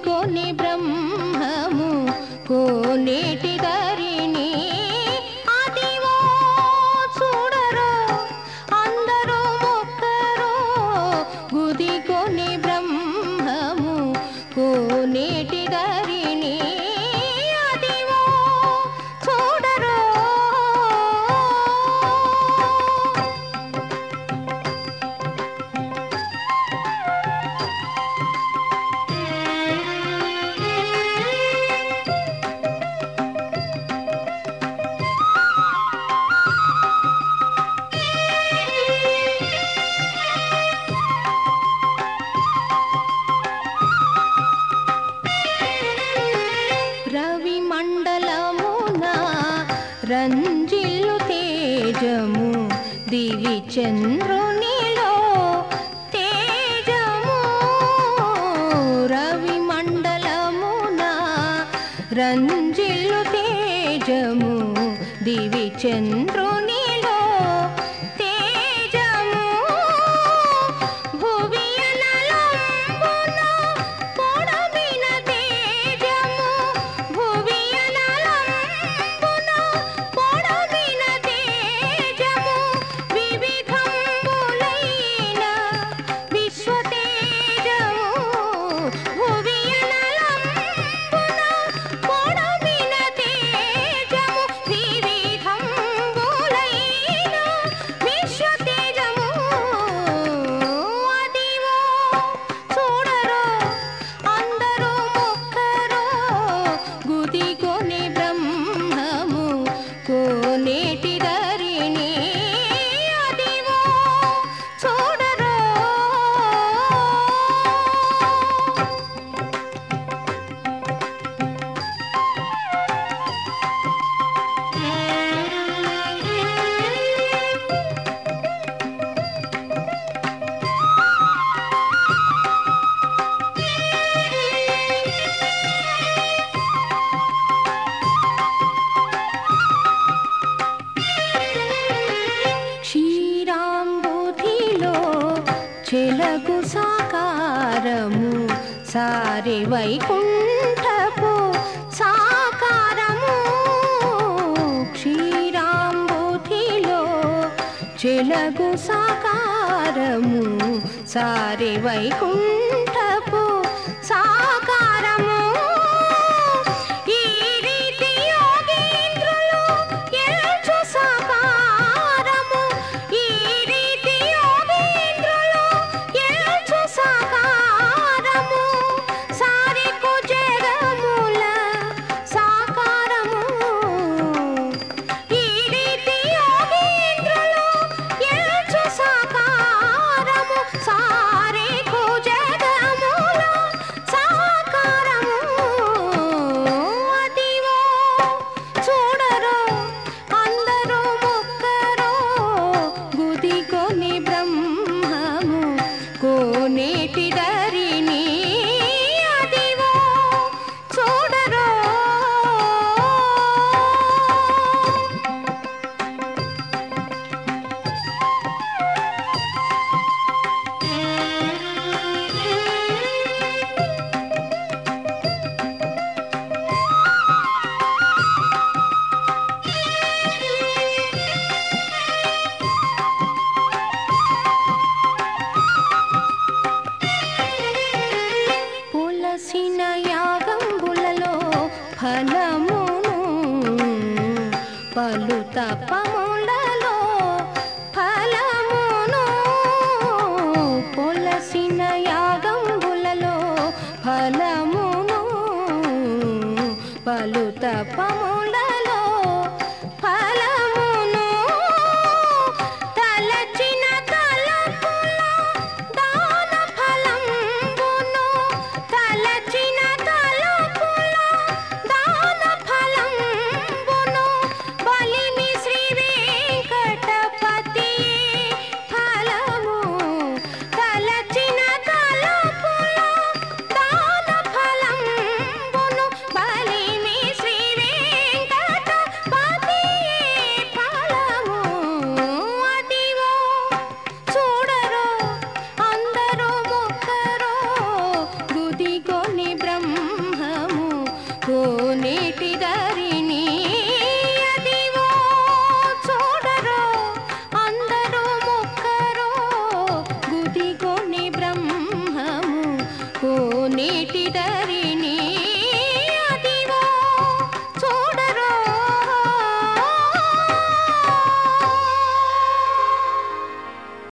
గుదికొని బ్రహ్మము కోనేటి ధరిణి అదివో చూడరో అందరూ మొక్కరో గుదికొని బ్రహ్మము కోనేటి ధరిణి అదివో చూడరో రవి మండలమున రంజిల్లు తేజము దివి చంద్రునిలో తేజము రవి మండలమున రంజిల్లు తేజము దివి చంద్రునిలో తేజము భువియనలంబున పొడవిన తేజము భువియనలంబున పొడవిన తేజము వివిధంబులైన విశ్వతేజము భువియనలంబున పొడవిన తేజము వివిధంబులైన విశ్వతేజము అదివో చూడరో అందరూ మొక్కరో గుదికొని బ్రహ్మము కోనేటి ధరిణి అదివో చూడరో క్షీరాంబుధిలో చెలగు సాకారము సారి వైకుంఠపు సాకారము క్షీరాంబుధిలో చెలగు సాకారము సారి వైకుంఠపు సాకారము ఈ రీతి యోగేంద్రులు ఎల్చు సాకారము ఈ రీతి యోగేంద్రులు ఎల్చు సాకారము సారికు జగముల సాకారము ఈ రీతి యోగేంద్రులు ఎల్చు సాకారము సారికు జగముల సాకారము అదివో చూడరో అందరూ మొక్కరో గుదికొని బ్రహ్మము కోనేటి ధరిణి అదివో చూడరో పులసిన యాగంబులలో ఫలమును పలు తపములలో ఫలమును పులసిన యాగంబులలో ఫలమును పలు తపము